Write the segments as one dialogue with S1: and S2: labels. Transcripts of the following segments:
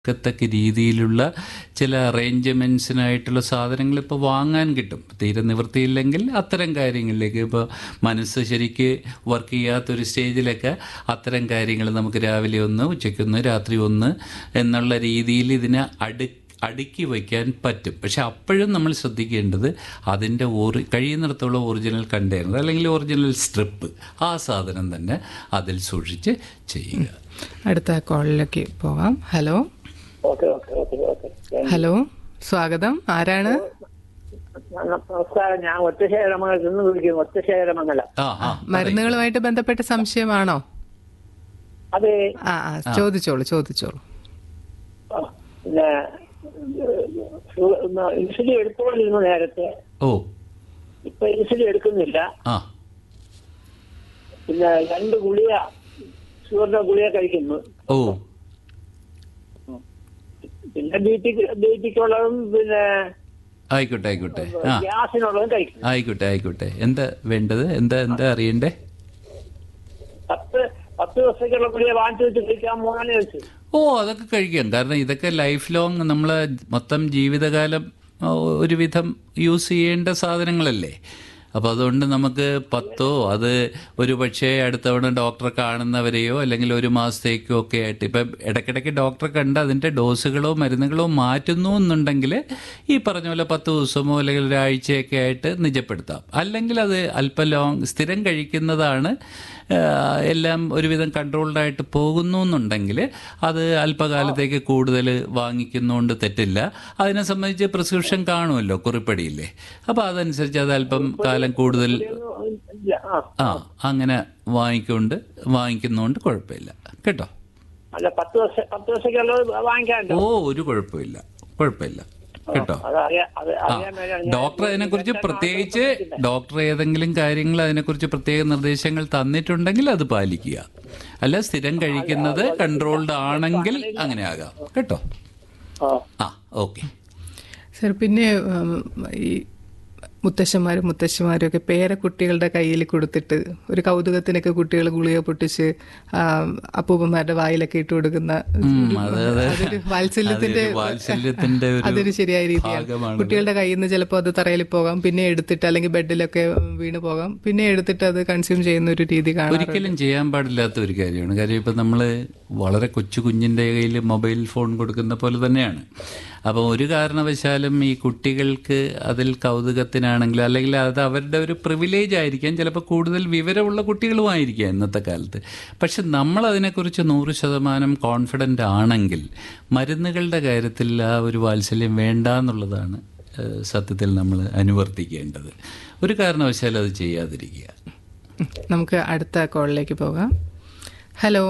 S1: ത്തക്ക രീതിയിലുള്ള ചില അറേഞ്ച്മെൻറ്റ്സിനായിട്ടുള്ള സാധനങ്ങൾ ഇപ്പോൾ വാങ്ങാൻ കിട്ടും തീരെ നിവൃത്തിയില്ലെങ്കിൽ അത്തരം കാര്യങ്ങളിലേക്ക് ഇപ്പോൾ മനസ്സ് ശരിക്ക് വർക്ക് ചെയ്യാത്തൊരു സ്റ്റേജിലൊക്കെ അത്തരം കാര്യങ്ങൾ നമുക്ക് രാവിലെ ഒന്ന് ഉച്ചയ്ക്കൊന്ന് രാത്രി ഒന്ന് എന്നുള്ള രീതിയിൽ ഇതിനെ അടു അടുക്കി വയ്ക്കാൻ പറ്റും പക്ഷെ അപ്പോഴും നമ്മൾ ശ്രദ്ധിക്കേണ്ടത് അതിൻ്റെ ഓറി കഴിയുന്നിടത്തോളം ഒറിജിനൽ കണ്ടെയ്നർ അല്ലെങ്കിൽ ഒറിജിനൽ സ്ട്രിപ്പ് ആ സാധനം തന്നെ അതിൽ സൂക്ഷിച്ച് ചെയ്യുക
S2: അടുത്ത കോളിലേക്ക് പോകാം hello
S3: okay okay okay okay
S2: hello സ്വാഗതം ആരാണ്
S3: നമസ്കാരം ഞാൻ ഒറ്റശേഖരമംഗലത്ത് നിന്ന് വിളിക്കുന്നു ഒറ്റശേഖരമംഗലം
S1: ആ ആ
S2: മരുന്നുകളുമായിട്ട് ബന്ധപ്പെട്ട സംശയമാണോ
S3: അത്
S2: ആ ആ ചോദിച്ചോളൂ ചോദിച്ചോളൂ
S3: ആ, പിന്നെ ഇൻസുലിൻ എടുത്തുകൊണ്ടിരുന്നു നേരത്തെ
S1: ഓ
S3: ഇപ്പൊ ഇൻസുലിൻ എടുക്കുന്നില്ല
S1: ആ
S3: പിന്നെ രണ്ട് ഗുളിക ഷുഗറിന്റെ ഗുളിക കഴിക്കുന്നു
S1: ഓ
S3: പിന്നെ ബി ടി ബി ടിക്കുള്ളതും പിന്നെ
S1: ആയിക്കോട്ടെ ആയിക്കോട്ടെ ആ
S3: ഗ്യാസിനുള്ളതും കഴിക്കുന്നു
S1: ആയിക്കോട്ടെ ആയിക്കോട്ടെ എന്താ വേണ്ടത് എന്താ എന്താ അറിയണ്ടേ
S3: പത്ത് പത്ത് ദിവസത്തേക്കുള്ള ഗുളിക വാങ്ങിച്ചു വെച്ച് കഴിക്കാൻ പോകാനേ വെച്ചു
S1: ഓ അതൊക്കെ കഴിക്കാം കാരണം ഇതൊക്കെ ലൈഫ് ലോങ് നമ്മൾ മൊത്തം ജീവിതകാലം ആ, ഒരുവിധം യൂസ് ചെയ്യേണ്ട സാധനങ്ങളല്ലേ അപ്പോൾ അതുകൊണ്ട് നമുക്ക് പത്തോ അത് ഒരു പക്ഷേ അടുത്ത തവണ ഡോക്ടറെ കാണുന്നവരെയോ അല്ലെങ്കിൽ ഒരു മാസത്തേക്കോ ഒക്കെ ആയിട്ട് ഇപ്പം ഇടയ്ക്കിടയ്ക്ക് ഡോക്ടറെ കണ്ട് അതിൻ്റെ ഡോസുകളോ മരുന്നുകളോ മാറ്റുന്നു എന്നുണ്ടെങ്കിൽ ഈ പറഞ്ഞ പോലെ പത്ത് ദിവസമോ അല്ലെങ്കിൽ ഒരാഴ്ചയൊക്കെ ആയിട്ട് നിജപ്പെടുത്താം അല്ലെങ്കിൽ അത് അല്പം ലോങ് സ്ഥിരം കഴിക്കുന്നതാണ് ആ, എല്ലാം ഒരുവിധം കൺട്രോൾഡായിട്ട് പോകുന്നു എന്നുണ്ടെങ്കിൽ അത് അല്പകാലത്തേക്ക് കൂടുതൽ വാങ്ങിക്കുന്നതുകൊണ്ട് തെറ്റില്ല അതിനെ സംബന്ധിച്ച് പ്രിസ്ക്രിപ്ഷൻ കാണുമല്ലോ കുറിപ്പടിയില്ലേ അപ്പോൾ അതനുസരിച്ച് അത് അല്പം കാലം കൂടുതൽ
S3: ഇല്ല, ആ
S1: ആ അങ്ങനെ വാങ്ങിക്കൊണ്ട് വാങ്ങിക്കുന്നതുകൊണ്ട് കുഴപ്പമില്ല കേട്ടോ
S3: അല്ല പത്ത് ദിവസം പത്ത് ദിവസത്തേക്കുള്ളത് വാങ്ങിക്കാനുണ്ടോ
S1: ഓ ഒരു കുഴപ്പമില്ല കുഴപ്പമില്ല കേട്ടോ
S3: അത് അറിയാം അത്
S1: ആ
S3: അറിയാൻ വേണ്ടിയാണ് ഞാൻ
S1: ഡോക്ടർ അതിനെക്കുറിച്ച് പ്രത്യേകിച്ച് ഡോക്ടർ ഏതെങ്കിലും കാര്യങ്ങൾ അതിനെക്കുറിച്ച് പ്രത്യേക നിർദ്ദേശങ്ങൾ തന്നിട്ടുണ്ടെങ്കിൽ അത് പാലിക്കുക അല്ല സ്ഥിരം കഴിക്കുന്നത് കൺട്രോൾഡ് ആണെങ്കിൽ അങ്ങനെ ആകാം കേട്ടോ
S3: ആ
S1: ആ ഓക്കെ
S2: സർ പിന്നെ ഉം, ഈ മുത്തശ്ശന്മാരും മുത്തശ്ശിമാരും ഒക്കെ പേരക്കുട്ടികളുടെ കയ്യിൽ കൊടുത്തിട്ട് ഒരു കൗതുകത്തിനൊക്കെ കുട്ടികൾ ഗുളിക പൊട്ടിച്ച് ആ, അപ്പൂപ്പന്മാരുടെ വായിലൊക്കെ ഇട്ട് കൊടുക്കുന്ന
S1: അതെ, അതെ.
S2: അതൊരു വാത്സല്യത്തിന്റെ
S1: അതൊരു വാത്സല്യത്തിന്റെ ഒരു
S2: അതൊരു ശരിയായ രീതിയാണ്
S1: ഭാഗമാണത്.
S2: കുട്ടികളുടെ കയ്യിൽ നിന്ന് ചിലപ്പോൾ അത് തറയിൽ പോകാം പിന്നെ എടുത്തിട്ട് അല്ലെങ്കിൽ ബെഡിലൊക്കെ വീണ് പോകാം പിന്നെ എടുത്തിട്ട് അത് കൺസ്യൂം ചെയ്യുന്ന ഒരു രീതി കാണാം
S1: ഒരിക്കലും ചെയ്യാൻ പാടില്ലാത്ത ഒരു കാര്യമാണ് കാര്യം ഇപ്പം നമ്മൾ വളരെ കൊച്ചു കുഞ്ഞിൻ്റെ കയ്യിൽ മൊബൈൽ ഫോൺ കൊടുക്കുന്ന പോലെ തന്നെയാണ് അപ്പോൾ ഒരു കാരണവശാലും ഈ കുട്ടികൾക്ക് അതിൽ കൗതുകത്തിനാണെങ്കിൽ അല്ലെങ്കിൽ അത് അവരുടെ ഒരു പ്രിവിലേജ് ആയിരിക്കാം ചിലപ്പോൾ കൂടുതൽ വിവരമുള്ള കുട്ടികളുമായിരിക്കാം ഇന്നത്തെ കാലത്ത് പക്ഷെ നമ്മൾ അതിനെക്കുറിച്ച് നൂറ് ശതമാനം കോൺഫിഡൻ്റ് ആണെങ്കിൽ മരുന്നുകളുടെ കാര്യത്തിൽ ആ ഒരു വാത്സല്യം വേണ്ട എന്നുള്ളതാണ് ഏഹ്, സത്യത്തിൽ നമ്മൾ അനുവർത്തിക്കേണ്ടത് ഒരു കാരണവശാലും അത് ചെയ്യാതിരിക്കുക
S2: ഉം. നമുക്ക് അടുത്ത കോളിലേക്ക് പോകാം ഹലോ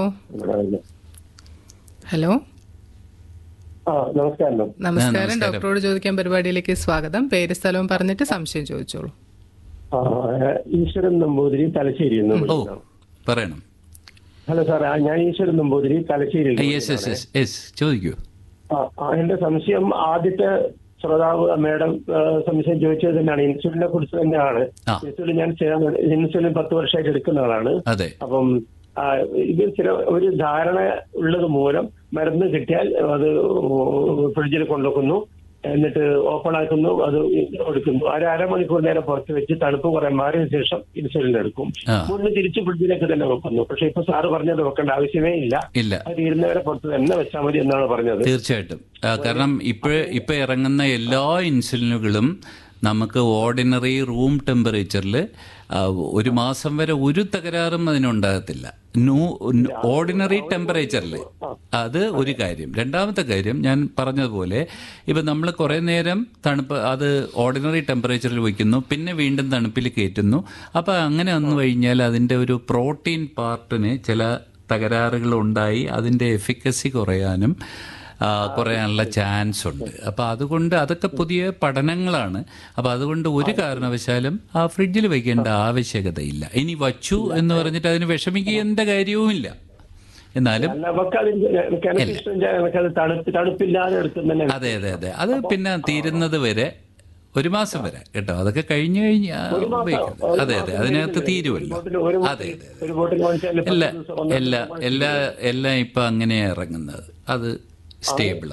S2: ഹലോ
S3: ആ നമസ്കാരം
S2: നമസ്കാരം ഡോക്ടറോട് ചോദിക്കാൻ പരിപാടിയിലേക്ക് സ്വാഗതം പേര് സ്ഥലവും പറഞ്ഞിട്ട് സംശയം ചോദിച്ചോളൂ
S4: ആ, ഈശ്വരൻ നമ്പൂതിരി തലശ്ശേരി
S1: ഓ പറയണം
S4: ഹലോ സാർ ആ, ഞാൻ Eswaran Namboothiri Thalassery
S1: yes yes yes yes ചോദിക്കൂ
S4: എന്റെ സംശയം ആദ്യത്തെ ശ്രോതാവ് മേഡം ആ, സംശയം ചോദിച്ചത് തന്നെയാണ് ഇൻസുലിനെ കുറിച്ച് തന്നെയാണ്
S1: ആ.
S4: ഇൻസുലിൻ ഞാൻ ചെയ്യാൻ- ഇൻസുലിൻ പത്ത് വർഷമായിട്ട് എടുക്കുന്ന ആളാണ്
S1: അതെ
S4: അപ്പം ആ, ഇത് ചില ഒരു ധാരണ ഉള്ളത് മൂലം മരുന്ന് കിട്ടിയാൽ അത് ഫ്രിഡ്ജിൽ കൊണ്ടുവെക്കുന്നു എന്നിട്ട് ഓപ്പൺ ആക്കുന്നു അത് എടുക്കുന്നു ഒരു അരമണിക്കൂർ നേരം പുറത്ത് വെച്ച് തണുപ്പ് കുറെ മാറിയ ശേഷം ഇൻസുലിൻ എടുക്കും
S1: ആ.
S4: മുന്ന് തിരിച്ച് ഫ്രിഡ്ജിലേക്ക് തന്നെ വെക്കുന്നു പക്ഷെ ഇപ്പൊ സാറ് പറഞ്ഞത് വെക്കേണ്ട ആവശ്യമേ ഇല്ല
S1: ഇല്ല
S4: അത് തീരുന്നവരെ പുറത്ത് തന്നെ വെച്ചാൽ മതി എന്നാണ് പറഞ്ഞത്
S1: തീർച്ചയായിട്ടും ആ, കാരണം ഇപ്പോൾ ഇപ്പോൾ ഇറങ്ങുന്ന എല്ലാ ഇൻസുലിനുകളും നമുക്ക് ഓർഡിനറി റൂം ടെമ്പറേച്ചറിൽ ഒരു മാസം വരെ ഒരു തകരാറും അതിനുണ്ടാകത്തില്ല നൂ ഓർഡിനറി ടെമ്പറേച്ചറിൽ അത് ഒരു കാര്യം രണ്ടാമത്തെ കാര്യം ഞാൻ പറഞ്ഞതുപോലെ ഇപ്പം നമ്മൾ കുറേ നേരം തണുപ്പ് അത് ഓർഡിനറി ടെമ്പറേച്ചറിൽ വയ്ക്കുന്നു പിന്നെ വീണ്ടും തണുപ്പിൽ കയറ്റുന്നു അപ്പോൾ അങ്ങനെ വന്നു കഴിഞ്ഞാൽ അതിൻ്റെ ഒരു പ്രോട്ടീൻ പാർട്ടിന് ചില തകരാറുകൾ ഉണ്ടായി അതിൻ്റെ എഫിക്കസി കുറയാനും ആ, കുറയാനുള്ള ചാൻസ് ഉണ്ട് അപ്പോൾ അതുകൊണ്ട് അതൊക്കെ പുതിയ പഠനങ്ങളാണ് അപ്പോൾ അതുകൊണ്ട് ഒരു കാരണവശാലും ആ ഫ്രിഡ്ജിൽ വയ്ക്കേണ്ട ആവശ്യകതയില്ല ഇനി വച്ചു എന്ന് പറഞ്ഞിട്ട് അതിന് വിഷമിക്കേണ്ട കാര്യവുമില്ല എന്നാലും
S4: അല്ല നമുക്ക് അതിന് എനിക്ക് ഇഷ്ടം എനിക്കത് തണുപ്പ് തണുപ്പില്ലാതെ എടുക്കുന്നതന്നെ
S1: അതെ അതെ അതെ അത് പിന്നെ തീരുന്നത് വരെ ഒരു മാസം വരെ കേട്ടോ അതൊക്കെ കഴിഞ്ഞു കഴിഞ്ഞാൽ ഉപയോഗിക്കരുത് അതെ അതെ അതിനകത്ത് തീരുമല്ലോ
S4: ഒരു
S1: അതെ അതെ
S4: ഒരു ബോട്ടിൽ വാങ്ങിച്ചാൽ പത്ത്
S1: എല്ലാ
S4: ദിവസം ഒന്നര
S1: എല്ലാ എല്ലാ എല്ലാം ഇപ്പം അങ്ങനെയാണ് ഇറങ്ങുന്നത് അത് സ്റ്റേബിൾ